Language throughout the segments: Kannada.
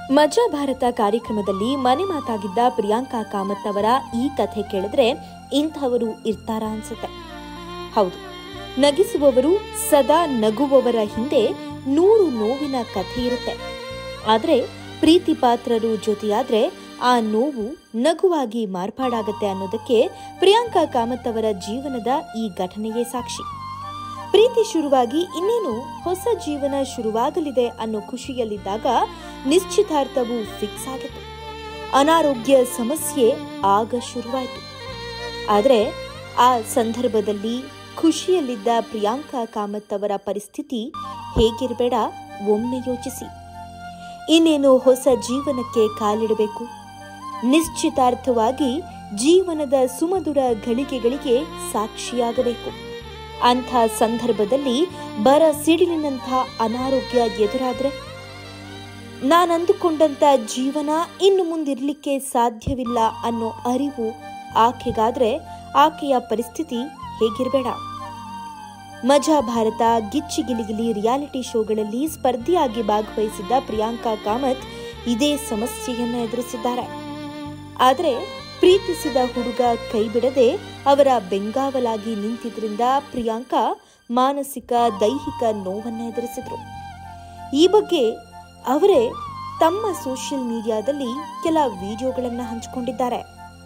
ಮಜಾ ಭಾರತ ಕಾರ್ಯಕ್ರಮದಲ್ಲಿ ಮನೆ ಮಾತಾಗಿದ್ದ ಪ್ರಿಯಾಂಕಾ ಕಾಮತ್ ಅವರ ಈ ಕಥೆ ಕೇಳಿದ್ರೆ ಇಂಥವರು ಇರ್ತಾರ ಅನ್ಸುತ್ತೆ ಹೌದು ನಗಿಸುವವರು ಸದಾ ನಗುವವರ ಹಿಂದೆ ನೂರು ನೋವಿನ ಕಥೆ ಇರುತ್ತೆ ಆದರೆ ಪ್ರೀತಿ ಪಾತ್ರರು ಜೊತೆಯಾದ್ರೆ ಆ ನೋವು ನಗುವಾಗಿ ಮಾರ್ಪಾಡಾಗತ್ತೆ ಅನ್ನೋದಕ್ಕೆ ಪ್ರಿಯಾಂಕಾ ಕಾಮತ್ ಅವರ ಜೀವನದ ಈ ಘಟನೆಯೇ ಸಾಕ್ಷಿ ಪ್ರೀತಿ ಶುರುವಾಗಿ ಇನ್ನೇನು ಹೊಸ ಜೀವನ ಶುರುವಾಗಲಿದೆ ಅನ್ನೋ ಖುಷಿಯಲ್ಲಿದ್ದಾಗ ನಿಶ್ಚಿತಾರ್ಥವು ಫಿಕ್ಸ್ ಆಗಿತ್ತು ಅನಾರೋಗ್ಯ ಸಮಸ್ಯೆ ಆಗ ಶುರುವಾಯಿತು ಆದರೆ ಆ ಸಂದರ್ಭದಲ್ಲಿ ಖುಷಿಯಲ್ಲಿದ್ದ ಪ್ರಿಯಾಂಕಾ ಕಾಮತ್ ಅವರ ಪರಿಸ್ಥಿತಿ ಹೇಗಿರಬೇಡ ಒಮ್ಮೆ ಯೋಚಿಸಿ ಇನ್ನೇನು ಹೊಸ ಜೀವನಕ್ಕೆ ಕಾಲಿಡಬೇಕು ನಿಶ್ಚಿತಾರ್ಥವಾಗಿ ಜೀವನದ ಸುಮಧುರ ಗಳಿಗೆಗಳಿಗೆ ಸಾಕ್ಷಿಯಾಗಬೇಕು ಅಂಥ ಸಂದರ್ಭದಲ್ಲಿ ಬರ ಸಿಡಿಲಿನಂಥ ಅನಾರೋಗ್ಯ ಎದುರಾದ್ರೆ ನಾನಂದುಕೊಂಡಂತ ಜೀವನ ಇನ್ನು ಮುಂದಿರ್ಲಿಕ್ಕೆ ಸಾಧ್ಯವಿಲ್ಲ ಅನ್ನೋ ಅರಿವು ಆಕೆಗಾದ್ರೆ ಆಕೆಯ ಪರಿಸ್ಥಿತಿ ಹೇಗಿರಬೇಡ ಮಜಾ ಭಾರತ ಗಿಚ್ಚಿ ಗಿಲಿಗಿಲಿ ರಿಯಾಲಿಟಿ ಶೋಗಳಲ್ಲಿ ಸ್ಪರ್ಧಿಯಾಗಿ ಭಾಗವಹಿಸಿದ್ದ ಪ್ರಿಯಾಂಕಾ ಕಾಮತ್ ಇದೇ ಸಮಸ್ಯೆಯನ್ನ ಎದುರಿಸಿದ್ದಾರೆ ಆದರೆ ಪ್ರೀತಿಸಿದ ಹುಡುಗ ಕೈಬಿಡದೆ ಅವರ ಬೆಂಗಾವಲಾಗಿ ನಿಂತಿದ್ರಿಂದ ಪ್ರಿಯಾಂಕಾ ಮಾನಸಿಕ ದೈಹಿಕ ನೋವನ್ನ ಎದುರಿಸಿದ್ರು ಈ ಬಗ್ಗೆ ಅವರೇ ತಮ್ಮ ಸೋಷಿಯಲ್ ಮೀಡಿಯಾದಲ್ಲಿ ಕೆಲ ವಿಡಿಯೋಗಳನ್ನು ಹಂಚಿಕೊಂಡಿದ್ದಾರೆ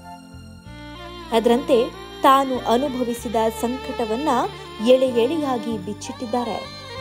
ಅದರಂತೆ ತಾನು ಅನುಭವಿಸಿದ ಸಂಕಟವನ್ನ ಎಳೆ ಎಳೆಯಾಗಿ ಬಿಚ್ಚಿಟ್ಟಿದ್ದಾರೆ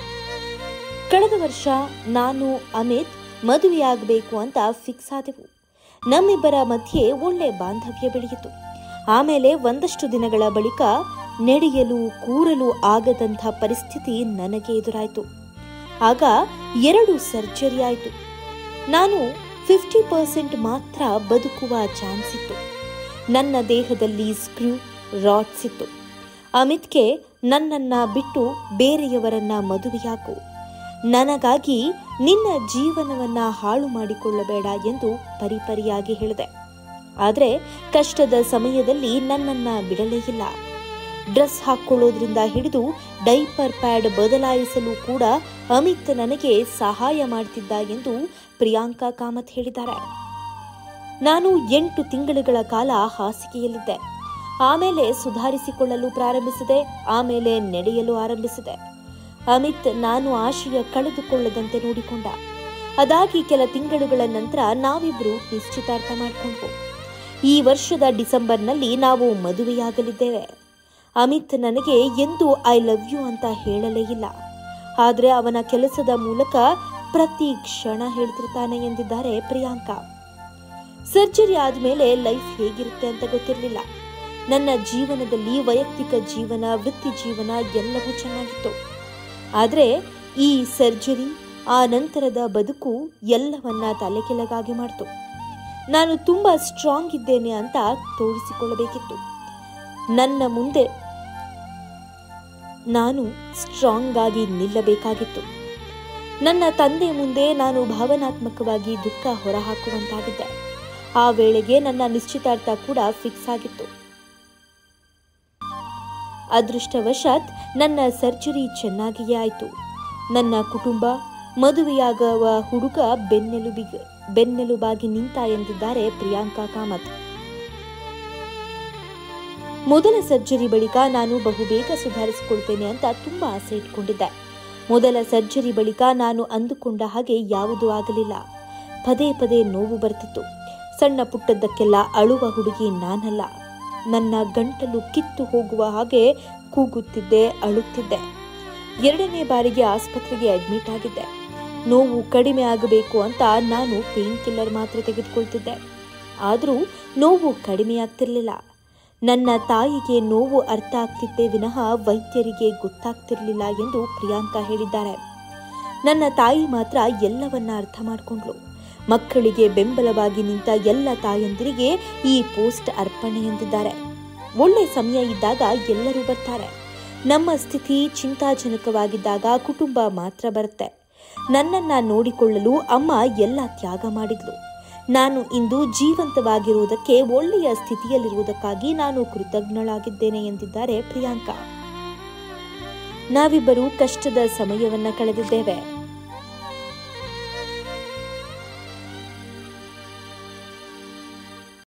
ಕಳೆದ ವರ್ಷ ನಾನು ಅಮಿತ್ ಮದುವೆಯಾಗಬೇಕು ಅಂತ ಫಿಕ್ಸ್ ಆದೆವು ನಮ್ಮಿಬ್ಬರ ಮಧ್ಯೆ ಒಳ್ಳೆ ಬಾಂಧವ್ಯ ಬೆಳೆಯಿತು ಆಮೇಲೆ ಒಂದಷ್ಟು ದಿನಗಳ ಬಳಿಕ ನಡೆಯಲು ಕೂರಲು ಆಗದಂಥ ಪರಿಸ್ಥಿತಿ ನನಗೆ ಎದುರಾಯಿತು ಆಗ ಎರಡು ಸರ್ಜರಿ ಆಯಿತು ನಾನು ಫಿಫ್ಟಿ ಪರ್ಸೆಂಟ್ ಮಾತ್ರ ಬದುಕುವ ಚಾನ್ಸ್ ಇತ್ತು ನನ್ನ ದೇಹದಲ್ಲಿ ಸ್ಕ್ರೂ ರಾಡ್ಸ್ ಇತ್ತು ಅಮಿತ್ಗೆ ನನ್ನನ್ನ ಬಿಟ್ಟು ಬೇರೆಯವರನ್ನ ಮದುವೆಯಾಗು ನನಗಾಗಿ ನಿನ್ನ ಜೀವನವನ್ನ ಹಾಳು ಮಾಡಿಕೊಳ್ಳಬೇಡ ಎಂದು ಪರಿಪರಿಯಾಗಿ ಹೇಳಿದೆ ಆದರೆ ಕಷ್ಟದ ಸಮಯದಲ್ಲಿ ನನ್ನನ್ನ ಬಿಡಲೇ ಇಲ್ಲ ಡ್ರೆಸ್ ಹಾಕೊಳ್ಳೋದ್ರಿಂದ ಹಿಡಿದು ಡೈಪರ್ ಪ್ಯಾಡ್ ಬದಲಾಯಿಸಲು ಕೂಡ ಅಮಿತ್ ನನಗೆ ಸಹಾಯ ಮಾಡ್ತಿದ್ದ ಎಂದು ಪ್ರಿಯಾಂಕಾ ಕಾಮತ್ ಹೇಳಿದ್ದಾರೆ ನಾನು ಎಂಟು ತಿಂಗಳುಗಳ ಕಾಲ ಹಾಸಿಗೆಯಲ್ಲಿದ್ದೆ ಆಮೇಲೆ ಸುಧಾರಿಸಿಕೊಳ್ಳಲು ಪ್ರಾರಂಭಿಸಿದೆ ಆಮೇಲೆ ನಡೆಯಲು ಆರಂಭಿಸಿದೆ ಅಮಿತ್ ನಾನು ಆಶಯ ಕಳೆದುಕೊಳ್ಳದಂತೆ ನೋಡಿಕೊಂಡ ಅದಾಗಿ ಕೆಲ ತಿಂಗಳುಗಳ ನಂತರ ನಾವಿಬ್ರು ನಿಶ್ಚಿತಾರ್ಥ ಮಾಡಿಕೊಂಡ್ವು ಈ ವರ್ಷದ ಡಿಸೆಂಬರ್ನಲ್ಲಿ ನಾವು ಮದುವೆಯಾಗಲಿದ್ದೇವೆ ಅಮಿತ್ ನನಗೆ ಎಂದು ಐ ಲವ್ ಯು ಅಂತ ಹೇಳಲೇ ಇಲ್ಲ ಆದರೆ ಅವನ ಕೆಲಸದ ಮೂಲಕ ಪ್ರತಿ ಕ್ಷಣ ಹೇಳ್ತಿರ್ತಾನೆ ಎಂದಿದ್ದಾರೆ ಪ್ರಿಯಾಂಕಾ ಸರ್ಜರಿ ಆದಮೇಲೆ ಲೈಫ್ ಹೇಗಿರುತ್ತೆ ಅಂತ ಗೊತ್ತಿರಲಿಲ್ಲ ನನ್ನ ಜೀವನದಲ್ಲಿ ವೈಯಕ್ತಿಕ ಜೀವನ ವೃತ್ತಿ ಜೀವನ ಎಲ್ಲವೂ ಚೆನ್ನಾಗಿತ್ತು ಆದರೆ ಈ ಸರ್ಜರಿ ಆ ನಂತರದ ಬದುಕು ಎಲ್ಲವನ್ನ ತಲೆಕೆಳಗಾಗಿ ಮಾಡ್ತು ನಾನು ತುಂಬಾ ಸ್ಟ್ರಾಂಗ್ ಇದ್ದೇನೆ ಅಂತ ತೋರಿಸಿಕೊಳ್ಳಬೇಕಿತ್ತು ನನ್ನ ಮುಂದೆ ನಾನು ಸ್ಟ್ರಾಂಗ್ ಆಗಿ ನಿಲ್ಲಬೇಕಾಗಿತ್ತು ನನ್ನ ತಂದೆ ಮುಂದೆ ನಾನು ಭಾವನಾತ್ಮಕವಾಗಿ ದುಃಖ ಹೊರಹಾಕುವಂತಾಗಿದ್ದೆ ಆ ವೇಳೆಗೆ ನನ್ನ ನಿಶ್ಚಿತಾರ್ಥ ಕೂಡ ಫಿಕ್ಸ್ ಆಗಿತ್ತು ಅದೃಷ್ಟವಶಾತ್ ನನ್ನ ಸರ್ಜರಿ ಚೆನ್ನಾಗಿಯೇ ಆಯಿತು ನನ್ನ ಕುಟುಂಬ ಮದುವೆಯಾಗುವ ಹುಡುಗ ಬೆನ್ನೆಲುಬಿಗೆ ಬೆನ್ನೆಲುಬಾಗಿ ನಿಂತ ಎಂದಿದ್ದಾರೆ ಪ್ರಿಯಾಂಕಾ ಕಾಮತ್ ಮೊದಲ ಸರ್ಜರಿ ಬಳಿಕ ನಾನು ಬಹುಬೇಗ ಸುಧಾರಿಸಿಕೊಳ್ತೇನೆ ಅಂತ ತುಂಬಾ ಆಸೆ ಇಟ್ಕೊಂಡಿದ್ದೆ ಮೊದಲ ಸರ್ಜರಿ ಬಳಿಕ ನಾನು ಅಂದುಕೊಂಡ ಹಾಗೆ ಯಾವುದೂ ಆಗಲಿಲ್ಲ ಪದೇ ಪದೇ ನೋವು ಬರ್ತಿತ್ತು ಸಣ್ಣ ಪುಟ್ಟದ್ದಕ್ಕೆಲ್ಲ ಅಳುವ ಹುಡುಗಿ ನಾನಲ್ಲ ನನ್ನ ಗಂಟಲು ಕಿತ್ತು ಹೋಗುವ ಹಾಗೆ ಕೂಗುತ್ತಿದ್ದೆ ಅಳುತ್ತಿದ್ದೆ ಎರಡನೇ ಬಾರಿಗೆ ಆಸ್ಪತ್ರೆಗೆ ಅಡ್ಮಿಟ್ ಆಗಿದ್ದೆ ನೋವು ಕಡಿಮೆ ಆಗಬೇಕು ಅಂತ ನಾನು ಪೇನ್ ಕಿಲ್ಲರ್ ಮಾತ್ರೆ ತೆಗೆದುಕೊಳ್ತಿದ್ದೆ ಆದರೂ ನೋವು ಕಡಿಮೆಯಾಗ್ತಿರ್ಲಿಲ್ಲ ನನ್ನ ತಾಯಿಗೆ ನೋವು ಅರ್ಥ ಆಗ್ತಿದ್ದೇ ವಿನಃ ವೈದ್ಯರಿಗೆ ಗೊತ್ತಾಗ್ತಿರ್ಲಿಲ್ಲ ಎಂದು ಪ್ರಿಯಾಂಕಾ ಹೇಳಿದ್ದಾರೆ ನನ್ನ ತಾಯಿ ಮಾತ್ರ ಎಲ್ಲವನ್ನ ಅರ್ಥ ಮಾಡಿಕೊಂಡ್ಲು ಮಕ್ಕಳಿಗೆ ಬೆಂಬಲವಾಗಿ ನಿಂತ ಎಲ್ಲ ತಾಯಂದಿರಿಗೆ ಈ ಪೋಸ್ಟ್ ಅರ್ಪಣೆ ಎಂದಿದ್ದಾರೆ ಒಳ್ಳೆ ಸಮಯ ಇದ್ದಾಗ ಎಲ್ಲರೂ ಬರ್ತಾರೆ ನಮ್ಮ ಸ್ಥಿತಿ ಚಿಂತಾಜನಕವಾಗಿದ್ದಾಗ ಕುಟುಂಬ ಮಾತ್ರ ಬರುತ್ತೆ ನನ್ನನ್ನ ನೋಡಿಕೊಳ್ಳಲು ಅಮ್ಮ ಎಲ್ಲ ತ್ಯಾಗ ಮಾಡಿದ್ಲು ನಾನು ಇಂದು ಜೀವಂತವಾಗಿರುವುದಕ್ಕೆ ಒಳ್ಳೆಯ ಸ್ಥಿತಿಯಲ್ಲಿರುವುದಕ್ಕಾಗಿ ನಾನು ಕೃತಜ್ಞಳಾಗಿದ್ದೇನೆ ಎಂದಿದ್ದಾರೆ ಪ್ರಿಯಾಂಕಾ ನಾವಿಬ್ಬರು ಕಷ್ಟದ ಸಮಯವನ್ನ ಕಳೆದಿದ್ದೇವೆ